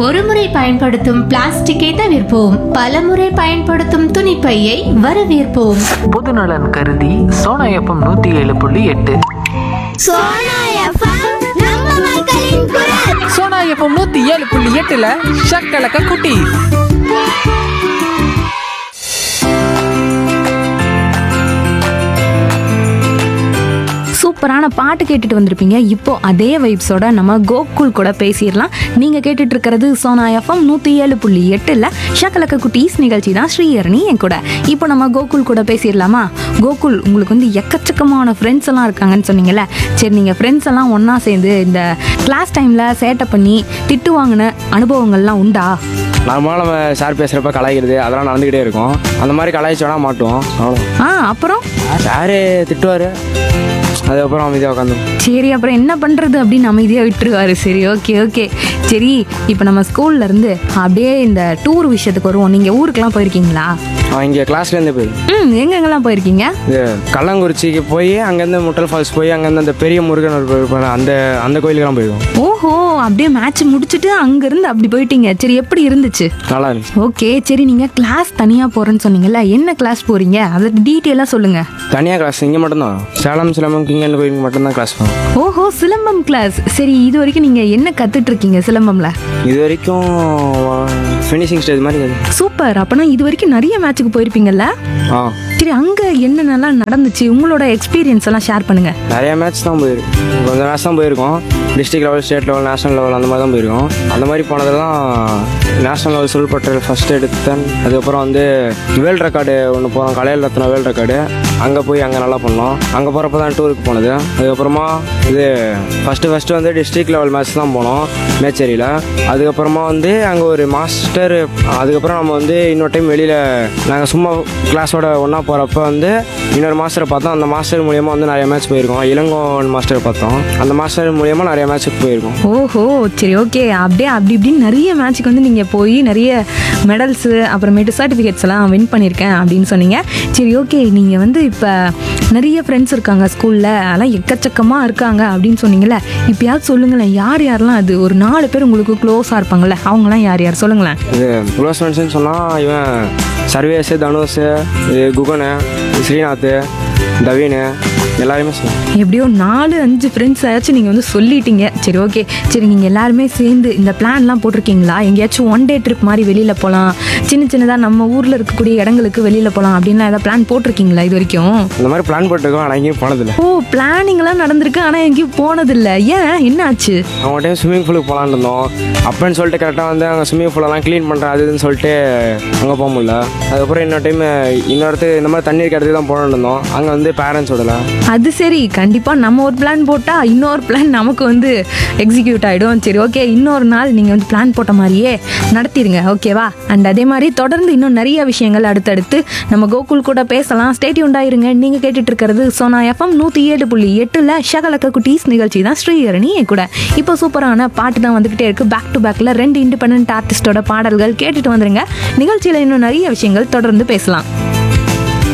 ஒருமுறை பயன்படுத்தும் பிளாஸ்டிக்கை தவிர்ப்போம் பலமுறை பயன்படுத்தும் துணிப்பையை வரவேற்போம் பொதுநலன் கருதி சோனா எஃப்எம் நூற்றி ஏழு புள்ளி எட்டு சோனா எஃப்எம் நம்ம மக்களின் குரல் சோனா எஃப்எம் நூற்றி ஏழு புள்ளி எட்டில் ஷக்கலக்க குட்டி சூப்பரான பாட்டு கேட்டுட்டு வந்திருப்பீங்க இப்போ அதே வைப்ஸோட நம்ம கோகுல் கூட பேசிடலாம் நீங்க கேட்டுட்டு இருக்கிறது சோனா எஃப்எம் நூத்தி ஏழு புள்ளி எட்டுல ஷக்கலக்க குட்டீஸ் நிகழ்ச்சி தான் ஸ்ரீஹரணி என் கூட இப்போ நம்ம கோகுல் கூட பேசிடலாமா கோகுல் உங்களுக்கு வந்து எக்கச்சக்கமான ஃப்ரெண்ட்ஸ் எல்லாம் இருக்காங்கன்னு சொன்னீங்கல்ல சரி நீங்க ஃப்ரெண்ட்ஸ் எல்லாம் ஒண்ணா சேர்ந்து இந்த கிளாஸ் டைம்ல சேட்டை பண்ணி திட்டு வாங்கின அனுபவங்கள்லாம் உண்டா நார்மலாக நம்ம சார் பேசுகிறப்ப கலாய்க்கிறது அதெல்லாம் நடந்துக்கிட்டே இருக்கும் அந்த மாதிரி கலாய்ச்சோன்னா மாட்டோம் அவ்வளோ ஆ அப்புறம் சாரு திட்டுவார் அதுக்கப்புறம் அமைதியாக உட்காந்து சரி அப்புறம் என்ன பண்றது அப்படின்னு அமைதியா விட்டுருவாரு சரி ஓகே ஓகே சரி இப்போ நம்ம ஸ்கூல்ல இருந்து அப்படியே இந்த டூர் விஷயத்துக்கு வருவோம் நீங்க ஊருக்கெல்லாம் போயிருக்கீங்களா அவன் இங்கே கிளாஸ்லேருந்து போய் ம் எங்கெங்கெல்லாம் போயிருக்கீங்க இது கள்ளங்குறிச்சிக்கு போய் அங்கேருந்து முட்டல் ஃபால்ஸ் போய் அங்கேருந்து அந்த பெரிய முருகன் ஒரு கோயில் இருப்பாரு, அந்த அந்த கோயிலுக்குலாம் போயிடுவோம் ஓஹோ அப்படியே மேட்ச் முடிச்சுட்டு அங்க இருந்து அப்படி போயிட்டீங்க சரி எப்படி இருந்துச்சு நல்லா இருந்துச்சு ஓகே சரி நீங்க கிளாஸ் தனியா போறேன்னு சொன்னீங்கல்ல என்ன கிளாஸ் போறீங்க அதை டீட்டெயிலா சொல்லுங்க தனியாக கிளாஸ் இங்கே மட்டும்தான் சேலம் சிலம்பம் கிங்கன் கோயிலுக்கு மட்டும்தான் கிளாஸ் போவோம் ஓஹோ சிலம்பம் கிளாஸ் சரி இது வரைக்கும் நீங்க என்ன கத்துட்டு இருக்கீங்க சிலம்பம்ல இது வரைக்கும் ஃபினிஷிங் ஸ்டேஜ் மாதிரி இருக்குது. சூப்பர் அப்பனா இது வரைக்கும் நிறைய மேட்சுக்கு போயிருப்பீங்கல்ல ஆ சரி அங்க என்னென்னலாம் நடந்துச்சு உங்களோட எக்ஸ்பீரியன்ஸ் எல்லாம் ஷேர் பண்ணுங்க நிறைய மேட்ச் தான் போயிருக்கு கொஞ்சம் மேட்ச் தான் போயிருக்கோம் district level state level national level அந்த மாதிரி தான் போயிருக்கோம் அந்த மாதிரி போனதெல்லாம் நேஷனல் லெவல் சொல்பட்ட ஃபஸ்ட் எடுத்தேன் அதுக்கப்புறம் வந்து வேர்ல்ட் ரெக்கார்டு ஒன்று போனோம் கலையில் ரத்னா வேர்ல்ட் ரெக்கார்டு அங்கே போய் அங்கே நல்லா பண்ணோம் அங்கே போகிறப்ப தான் டூருக்கு போனது அதுக்கப்புறமா இது ஃபஸ்ட்டு ஃபஸ்ட்டு வந்து டிஸ்ட்ரிக்ட் லெவல் மேட்ச் தான் போனோம் மேச்சேரியில் அதுக்கப்புறமா வந்து அங்கே ஒரு மாஸ்டர் அதுக்கப்புறம் நம்ம வந்து இன்னொரு டைம் வெளியில் நாங்கள் சும்மா கிளாஸோட ஒன்றா போகிறப்ப வந்து இன்னொரு மாஸ்டரை பார்த்தோம் அந்த மாஸ்டர் மூலியமாக வந்து நிறைய மேட்ச் போயிருக்கோம் இளங்கோவன் மாஸ்டரை பார்த்தோம் அந்த மாஸ்டர் மூலியமாக நிறைய மேட்ச்சுக்கு போயிருக்கோம் ஓஹோ சரி ஓகே அப்படியே அப்படி இப்படின்னு நிறைய மேட்ச்சுக்கு வந்து நீங்கள் போய் நிறைய மெடல்ஸு அப்புறமேட்டு சர்டிஃபிகேட்ஸ் எல்லாம் வின் பண்ணியிருக்கேன் அப்படின்னு சொன்னீங்க சரி ஓகே நீங்கள் வந்து இப்போ நிறைய ஃப்ரெண்ட்ஸ் இருக்காங்க ஸ்கூலில் அதெல்லாம் எக்கச்சக்கமாக இருக்காங்க அப்படின்னு சொன்னீங்கல்ல இப்பயாவது சொல்லுங்களேன் யார் யாரெல்லாம் அது ஒரு நாலு பேர் உங்களுக்கு க்ளோஸாக இருப்பாங்கல்ல அவங்களாம் யார் யார் சொல்லுங்களேன் இது க்ளோஸ் ஃப்ரெண்ட்ஸ்னு சொன்னால் இவன் சர்வேஷ் தனுஷ் இது குகனு ஸ்ரீநாத் தவீனு எல்லாருமே சொல்லலாம் எப்படியோ நாலு அஞ்சு ஃப்ரெண்ட்ஸ் ஆச்சும் நீங்கள் வந்து சொல்லிட்டீங்க சரி ஓகே சரி நீங்கள் எல்லாருமே சேர்ந்து இந்த பிளான்லாம் போட்டிருக்கீங்களா எங்கேயாச்சும் ஒன் டே ட்ரிப் மாதிரி வெளியில் போகலாம் சின்ன சின்னதாக நம்ம ஊரில் இருக்கக்கூடிய இடங்களுக்கு வெளியில் போகலாம் அப்படின்லாம் ஏதாவது பிளான் போட்டிருக்கீங்களா இது வரைக்கும் இந்த மாதிரி பிளான் போட்டுருக்கோம் ஆனால் எங்கேயும் போனதில்லை ஓ பிளானிங்லாம் நடந்திருக்கு ஆனால் எங்கேயும் போனதில்லை ஏன் என்ன ஆச்சு அவங்க டைம் ஸ்விம்மிங் பூலுக்கு போகலான்னு இருந்தோம் அப்பன்னு சொல்லிட்டு கரெக்டாக வந்து அங்கே ஸ்விம்மிங் பூலெல்லாம் க்ளீன் பண்ணுறேன் அது இதுன்னு சொல்லிட்டு அங்கே போக முடியல அதுக்கப்புறம் இன்னொரு டைம் இன்னொருத்து இந்த மாதிரி தண்ணி இருக்கிறதுக்கு தான் போகணுன்னு இருந்தோம் அங்கே வந்து பேரண்ட்ஸ் விடல அது சரி கண்டிப்பாக நம்ம ஒரு பிளான் போட்டால் இன்னொரு பிளான் நமக்கு வந்து எக்ஸிக்யூட் ஆகிடும் சரி ஓகே இன்னொரு நாள் நீங்கள் வந்து பிளான் போட்ட மாதிரியே நடத்திடுங்க ஓகேவா அண்ட் அதே மாதிரி தொடர்ந்து இன்னும் நிறைய விஷயங்கள் அடுத்தடுத்து நம்ம கோகுல் கூட பேசலாம் ஸ்டேட்டி உண்டாயிருங்க நீங்கள் கேட்டுட்டு இருக்கிறது சோனா எஃப்எம் நூற்றி ஏழு புள்ளி எட்டில் ஷகலக்க குட்டீஸ் நிகழ்ச்சி தான் ஸ்ரீஹரணி என் கூட இப்போ சூப்பரான பாட்டு தான் வந்துக்கிட்டே இருக்கு பேக் டு பேக்கில் ரெண்டு இண்டிபெண்ட் ஆர்டிஸ்டோட பாடல்கள் கேட்டுட்டு வந்துருங்க நிகழ்ச்சியில் இன்னும் நிறைய விஷயங்கள் தொடர்ந்து பேசலாம்